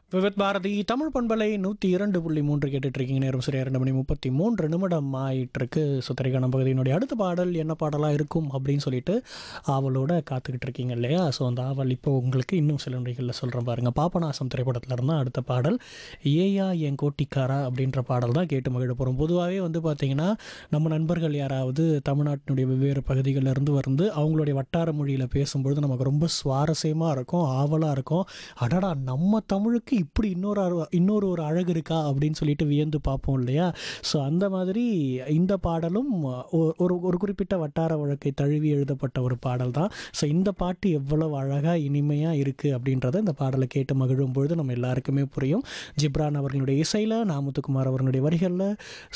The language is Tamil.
விவித் பாரதி தமிழ் பண்பலை நூற்றி இரண்டு புள்ளி மூன்று கேட்டுட்டு இருக்கீங்க நேரம் சரியா ரெண்டு மணி முப்பத்தி மூன்று நிமிடம் ஆயிட்டிருக்கு சுத்தரிக்கான பகுதியினுடைய அடுத்த பாடல் என்ன பாடலாக இருக்கும் அப்படின்னு சொல்லிட்டு ஆவலோட காத்துக்கிட்டு இருக்கீங்க இல்லையா ஸோ அந்த ஆவல் இப்போ உங்களுக்கு இன்னும் சில நொடிகளில் சொல்கிறேன் பாருங்கள் பாபநாசம் திரைப்படத்தில் இருந்தால் அடுத்த பாடல் ஏயா என் கோட்டிக்காரா அப்படின்ற பாடல் தான் கேட்டு மகிழ போகிறோம் பொதுவாகவே வந்து பார்த்திங்கன்னா நம்ம நண்பர்கள் யாராவது தமிழ்நாட்டினுடைய வெவ்வேறு பகுதிகளில் இருந்து வந்து அவங்களுடைய வட்டார மொழியில் பேசும்பொழுது நமக்கு ரொம்ப சுவாரஸ்யமாக இருக்கும் ஆவலாக இருக்கும் அடடா நம்ம தமிழுக்கு இப்படி இன்னொரு அரு- இன்னொரு ஒரு அழகு இருக்கா அப்படின்னு சொல்லிட்டு வியந்து பார்ப்போம் இல்லையா ஸோ அந்த மாதிரி இந்த பாடலும் ஒ- ஒரு ஒரு குறிப்பிட்ட வட்டார வழக்கை தழுவி எழுதப்பட்ட ஒரு பாடல் தான் ஸோ இந்த பாட்டு எவ்வளவு அழகாக இனிமையாக இருக்குது அப்படின்றத இந்த பாடலை கேட்டு மகிழும் பொழுது நம்ம எல்லாருக்குமே புரியும் ஜிப்ரான் அவர்களுடைய இசையில் நாமுத்துக்குமார் அவர்களுடைய வரிகளில்